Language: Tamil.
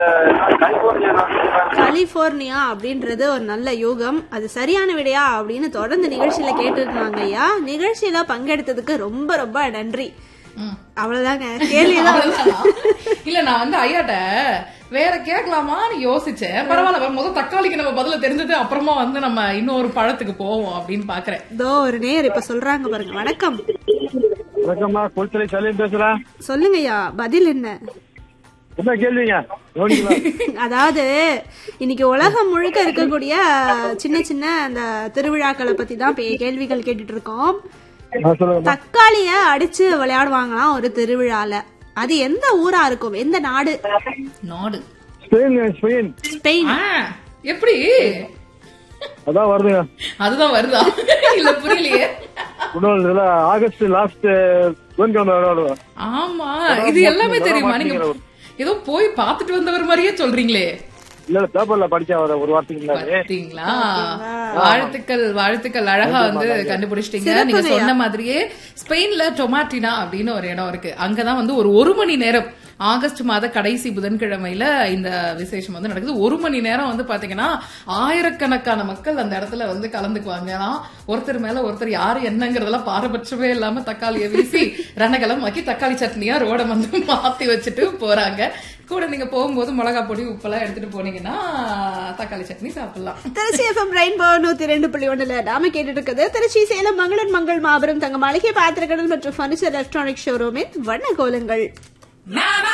கலிபோர்னியா அப்படின்றது ஒரு நல்ல யூகம் அது சரியான விடையா அப்படின்னு தொடர்ந்து நிகழ்ச்சியில கேட்டுருந்தாங்க ஐயா நிகழ்ச்சியில பங்கெடுத்ததுக்கு ரொம்ப ரொம்ப நன்றி ம். அவ்வளவுதாங்க கேள்விதான் அவ்வளவுதானா? இல்ல நான் வந்து ஐயாட்ட வேற கேட்கலாமான்னு யோசிச்சேன் பரவாயில்ல முதல் தக்காளிக்கு நம்ம பதில தெரிஞ்சது அப்புறமா வந்து நம்ம இன்னொரு பழத்துக்கு போவோம் அப்படின்னு பாக்குறேன் இதோ ஒரு நேர் இப்ப சொல்றாங்க பாருங்க வணக்கம் வணக்கம்மா குளித்தலை சலீம் பேசுறேன் சொல்லுங்கய்யா பதில் என்ன என்ன கேள்விங்க கவனிக்கலாம் அதாவது இன்னைக்கு உலகம் முழுக்க இருக்கக்கூடிய சின்ன சின்ன அந்த திருவிழாக்களை பத்தி தான் பே- கேள்விகள் கேட்டுட்டு இருக்கோம் நான் சொல்லுங்க தக்காளிய அடிச்சு விளையாடுவாங்களாம் ஒரு திருவிழால அது எந்த ஊரா இருக்கும் எந்த நாடு நாடு ஸ்பெயின் ஸ்பெயின் ஸ்பெயின் ஆ, எப்படி அதான் வருதுங்க அதுதான் வருதா இல்ல புரியலையே இன்னொரு இதுல ஆகஸ்ட் லாஸ்ட் புதன்கிழமை விளையாடுவேன் ஆமா இது எல்லாமே தெரியுமா நீங்க ஏதோ போய் பாத்துட்டு வந்தவர் மாதிரியே சொல்றீங்களே இல்ல இல்ல பேப்பர்ல படிச்சேன் ஒரு- ஒரு வாரத்துக்கு முன்னாடி பாத்தீங்களா வாழ்த்துக்கள் வாழ்த்துக்கள் அழகா வந்து கண்டுபிடிச்சிட்டீங்க நீங்க சொன்ன மாதிரியே ஸ்பெயின்ல டொமாட்டினா அப்படின்னு ஒரு இடம் இருக்கு அங்கதான் வந்து ஒரு ஒரு மணி நேரம் ஆகஸ்ட் மாத கடைசி புதன்கிழமையில இந்த விசேஷம் வந்து நடக்குது ஒரு மணி நேரம் வந்து பாத்தீங்கன்னா ஆயிரக்கணக்கான மக்கள் அந்த இடத்துல வந்து கலந்துக்குவாங்க ஒருத்தர் மேல ஒருத்தர் யாரு என்னங்கறதெல்லாம் பாரபட்சமே இல்லாம தக்காளியை வீசி ரணகலமாக்கி தக்காளி சட்னியா ரோட வந்து மாத்தி வச்சுட்டு போறாங்க கூட நீங்க போகும்போது மிளகா பொடி உப்பெல்லாம் எடுத்துட்டு போனீங்கன்னா தக்காளி சட்னி சாப்பிடலாம் திருச்சி எஃப்எம் ரெயின்போ நூத்தி ரெண்டு புள்ளி ஒண்ணுல நாம கேட்டுட்டு இருக்குது திருச்சி சேலம் மங்களன் மங்கள் மாபெரும் தங்க மளிகை பாத்திரக்கடல் மற்றும் பர்னிச்சர் எலக்ட்ரானிக் ஷோரூமின் வண்ண கோலங்கள்